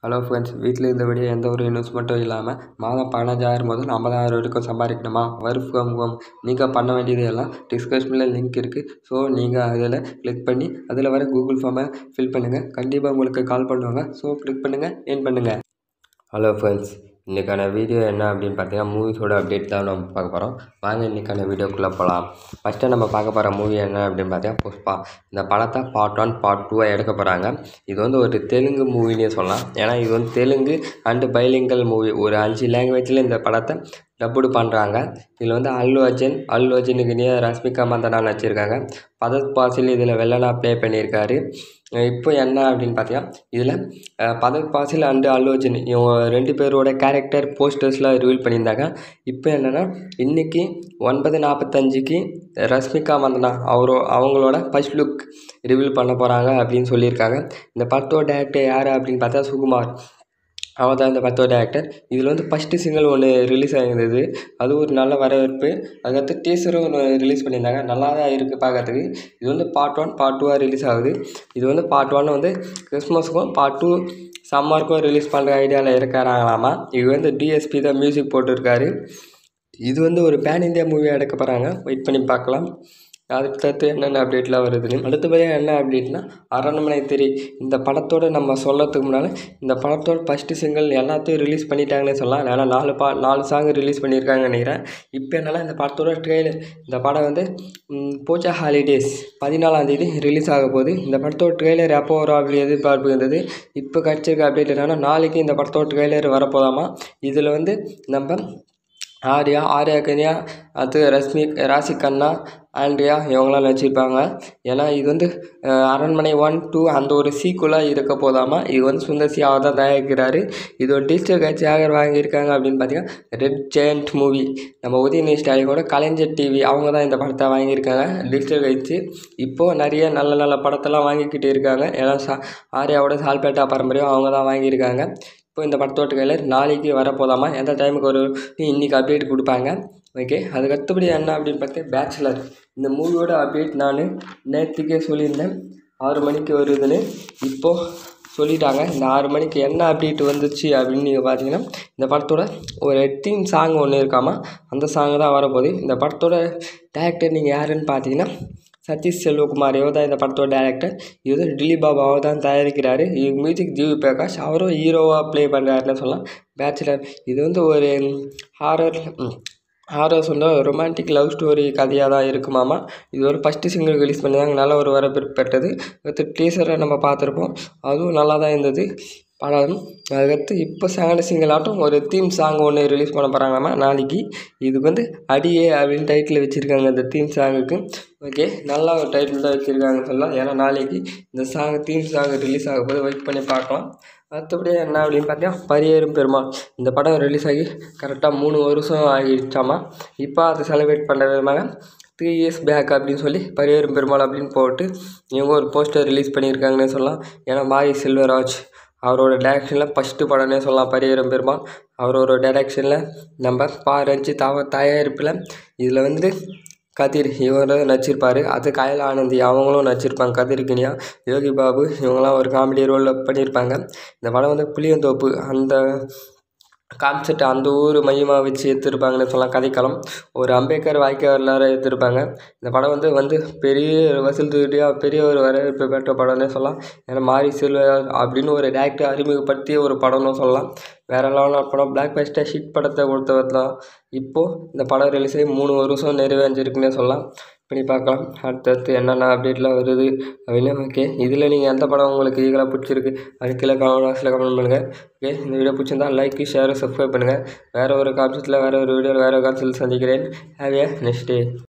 hello friends வீட்டில் இருந்தபடி எந்த ஒரு இன்வெஸ்ட்மெண்ட்டும் இல்லாமல் மாதம் பதினஞ்சாயிரம் முதல் ஐம்பதாயிரம் வரைக்கும் சம்பாதிக்கணுமா ஒர்க் ஃப்ரம் ஹோம் நீங்கள் பண்ண வேண்டியது எல்லாம் டிஸ்கிரிப்ஷனில் லிங்க் இருக்குது ஸோ நீங்கள் அதில் கிளிக் பண்ணி அதில் வர கூகுள் ஃபார்மை ஃபில் பண்ணுங்கள் கண்டிப்பாக உங்களுக்கு கால் பண்ணுவாங்க ஸோ கிளிக் பண்ணுங்கள் ஏன் பண்ணுங்கள் ஹலோ ஃப்ரெண்ட்ஸ் இன்றைக்கான வீடியோ என்ன அப்படின்னு பார்த்தீங்கன்னா மூவிஸோட அப்டேட் தான் நம்ம பார்க்க போகிறோம் வாங்க இன்றைக்கான வீடியோக்குள்ளே போகலாம் ஃபஸ்ட்டு நம்ம பார்க்க போகிற மூவி என்ன அப்படின்னு பார்த்தீங்கன்னா புஷ்பா இந்த படத்தை பார்ட் ஒன் பார்ட் டூவாக எடுக்க போகிறாங்க இது வந்து ஒரு தெலுங்கு மூவினே சொல்லலாம் ஏன்னா இது வந்து தெலுங்கு அண்டு பைலிங்கல் மூவி ஒரு அஞ்சு லாங்குவேஜில் இந்த படத்தை டப்புடு பண்ணுறாங்க இதில் வந்து அல்லு அர்ஜுன் அல்லு அர்ஜுனுக்கு நியர் ரஷ்மிகா மந்தனா நடிச்சிருக்காங்க பதத் பாசில் இதில் வெள்ளனா ப்ளே பண்ணியிருக்காரு இப்போ என்ன அப்படின்னு பார்த்தீங்கன்னா இதில் பதத் பாசில் அண்டு அல்லு அர்ஜுன் இவங்க ரெண்டு பேரோட கேரக்டர் போஸ்டர்ஸ்லாம் ரிவீல் பண்ணியிருந்தாங்க இப்போ என்னென்னா இன்றைக்கி ஒன்பது நாற்பத்தஞ்சுக்கு ரஷ்மிகா மந்தனா அவரோ அவங்களோட ஃபஸ்ட் லுக் ரிவீல் பண்ண போகிறாங்க அப்படின்னு சொல்லியிருக்காங்க இந்த படத்தோட டேரக்டர் யார் அப்படின்னு பார்த்தா சுகுமார் அவன் தான் இந்த படத்தோட டேரக்டர் இதில் வந்து ஃபஸ்ட்டு சிங்கிள் ஒன்று ரிலீஸ் ஆகிருந்தது அது ஒரு நல்ல வரவேற்பு அதுக்கடுத்து டீசரும் ஒன்று ரிலீஸ் பண்ணியிருந்தாங்க நல்லா தான் இருக்குது பார்க்கறதுக்கு இது வந்து பார்ட் ஒன் பார்ட் டூவாக ரிலீஸ் ஆகுது இது வந்து பார்ட் ஒன் வந்து கிறிஸ்மஸுக்கும் பார்ட் டூ சம்மருக்கும் ரிலீஸ் பண்ணுற ஐடியாவில் இருக்கிறாங்களாமா இது வந்து டிஎஸ்பி தான் மியூசிக் போட்டிருக்காரு இது வந்து ஒரு பேன் இந்தியா மூவியாக எடுக்க போகிறாங்க வெயிட் பண்ணி பார்க்கலாம் அடுத்தடுத்து என்னென்ன அப்டேட்லாம் வருதுன்னு அடுத்தபடியாக என்ன அப்டேட்னா அரண்மனை திரி இந்த படத்தோட நம்ம சொல்லறதுக்கு முன்னால் இந்த படத்தோட ஃபஸ்ட்டு சிங்கிள் எல்லாத்தையும் ரிலீஸ் பண்ணிட்டாங்கன்னே சொல்லலாம் ஏன்னா நாலு பா நாலு சாங் ரிலீஸ் பண்ணியிருக்காங்கன்னு நினைக்கிறேன் இப்போ என்னன்னா இந்த படத்தோட ட்ரெயிலர் இந்த படம் வந்து பூஜா ஹாலிடேஸ் பதினாலாந்தேதி ரிலீஸ் ஆக போகுது இந்த படத்தோட ட்ரெய்லர் எப்போ வரும் அப்படி எதிர்பார்ப்பு இருந்தது இப்போ கிடச்சிருக்க அப்டேட் என்னென்னா நாளைக்கு இந்த படத்தோட ட்ரெய்லர் வரப்போதாமா இதில் வந்து நம்ம ஆர்யா ஆர்யா கன்யா அடுத்து ரஷ்மி ராசி கண்ணா ஆண்ட்ரியா இவங்களாம் நடிச்சிருப்பாங்க ஏன்னா இது வந்து அரண்மனை ஒன் டூ அந்த ஒரு சீக்குவலாக இருக்க போதாமா இது வந்து சுந்தர் சி அவர் தான் தயாரிக்கிறாரு இது ஒரு டிஜிட்டல் காட்சி யார் வாங்கியிருக்காங்க அப்படின்னு பார்த்தீங்கன்னா ரெட் ஜெயண்ட் மூவி நம்ம உதயநிதி ஸ்டாலினோட கலைஞர் டிவி அவங்க தான் இந்த படத்தை வாங்கியிருக்காங்க டிஜிட்டல் காட்சி இப்போது நிறைய நல்ல நல்ல படத்தெல்லாம் வாங்கிக்கிட்டு இருக்காங்க ஏன்னா சா ஆர்யாவோட சால்பேட்டா பாரம்பரியம் அவங்க தான் வாங்கியிருக்காங்க இப்போ இந்த படத்தோட ட்ரெய்லர் நாளைக்கு வரப்போதாமா எந்த டைமுக்கு ஒரு இன்றைக்கி அப்டேட் கொடுப்பாங்க ஓகே அதுக்கு அடுத்தபடி என்ன அப்படின்னு பார்த்தா பேச்சுலர் இந்த மூவியோட அப்டேட் நான் நேற்றுக்கே சொல்லியிருந்தேன் ஆறு மணிக்கு வருதுன்னு இப்போது சொல்லிட்டாங்க இந்த ஆறு மணிக்கு என்ன அப்டேட் வந்துச்சு அப்படின்னு நீங்கள் பார்த்தீங்கன்னா இந்த படத்தோட ஒரு தீம் சாங் ஒன்று இருக்காமா அந்த சாங் தான் வரப்போகுது இந்த படத்தோட டேரக்டர் நீங்கள் யாருன்னு பார்த்தீங்கன்னா சதீஷ் செல்வகுமார் இவர் தான் இந்த படத்தோட டேரக்டர் இது வந்து டில்லி பாபு அவர் தான் தயாரிக்கிறாரு இது மியூசிக் ஜிவி பிரகாஷ் அவரும் ஹீரோவாக ப்ளே பண்ணுறாருன்னு சொல்லலாம் பேச்சுலர் இது வந்து ஒரு ஹாரர் ஹாரர் சொன்னால் ரொமான்டிக் லவ் ஸ்டோரி கதையாக தான் இருக்குமாமா இது ஒரு ஃபஸ்ட்டு சிங்கிள் ரிலீஸ் பண்ணியிருந்தாங்க நல்ல ஒரு வரவேற்பு பெற்றது அடுத்து டீசரை நம்ம பார்த்துருப்போம் அதுவும் நல்லா தான் இருந்தது படம் அதுக்கடுத்து இப்போ செகண்ட் சிங்கிள் ஆட்டம் ஒரு தீம் சாங் ஒன்று ரிலீஸ் பண்ண போகிறாங்களாமா நாளைக்கு இதுக்கு வந்து அடியே அப்படின்னு டைட்டில் வச்சுருக்காங்க இந்த தீம் சாங்குக்கு ஓகே நல்லா ஒரு டைட்டில் தான் வச்சுருக்காங்கன்னு சொல்லலாம் ஏன்னா நாளைக்கு இந்த சாங் தீம் சாங் ரிலீஸ் ஆக போது வெயிட் பண்ணி பார்க்கலாம் மற்றபடி என்ன அப்படின்னு பார்த்தீங்கன்னா பரியேறும் பெருமாள் இந்த படம் ரிலீஸ் ஆகி கரெக்டாக மூணு வருஷம் ஆகிடுச்சாமா இப்போ அதை செலிப்ரேட் பண்ணுற விதமாக த்ரீ இயர்ஸ் பேக் அப்படின்னு சொல்லி பரியேறும் பெருமாள் அப்படின்னு போட்டு இவங்க ஒரு போஸ்டர் ரிலீஸ் பண்ணியிருக்காங்கன்னே சொல்லலாம் ஏன்னா மாரி செல்வராஜ் அவரோட டேரக்ஷனில் ஃபஸ்ட்டு படம்னே சொல்லலாம் பரியேறும் பெருமாள் அவரோட டேரக்ஷனில் நம்ம பா ரஞ்சித் அவர் தயாரிப்பில் இதில் வந்து கதிர் இவர் நடிச்சிருப்பார் அது கயல் ஆனந்தி அவங்களும் நடிச்சிருப்பாங்க கதிர் கினியா யோகி பாபு இவங்களாம் ஒரு காமெடி ரோலில் பண்ணியிருப்பாங்க இந்த படம் வந்து புளியந்தோப்பு அந்த கான்செப்ட் அந்த ஊர் மையமாக வச்சு எடுத்திருப்பாங்கன்னு சொல்லலாம் கதைக்களம் ஒரு அம்பேத்கர் வாழ்க்கை வரலாறு எடுத்திருப்பாங்க இந்த படம் வந்து வந்து பெரிய வசூல் ரீதியாக பெரிய ஒரு வரவேற்பு பெற்ற படம்னே சொல்லலாம் ஏன்னா மாரி செல்வராஜ் அப்படின்னு ஒரு டேரக்டர் அறிமுகப்படுத்திய ஒரு படம்னு சொல்லலாம் வேறு லெவலான படம் பிளாக் பஸ்டர் ஹிட் படத்தை கொடுத்தவர் தான் இப்போது இந்த படம் ரிலீஸ் ஆகி மூணு வருஷம் நிறைவேஞ்சிருக்குன்னே சொல்லலாம் பண்ணி பார்க்கலாம் அடுத்தடுத்து என்னென்ன அப்டேட்லாம் வருது அப்படின்னு ஓகே இதில் நீங்கள் எந்த படம் உங்களுக்கு ஈகலாக பிடிச்சிருக்கு அது கீழே கமெண்ட் பாக்ஸில் கமெண்ட் பண்ணுங்கள் ஓகே இந்த வீடியோ பிடிச்சிருந்தா லைக் ஷேர் சப்ஸ்கிரைப் பண்ணுங்கள் வேறு ஒரு கான்செப்ட்டில் வேறு ஒரு வீடியோவில் வேறு ஒரு கான்செப்ட்டில் சந்திக்கிறேன் ஹேவ் ஏ நெக்ஸ்ட் டே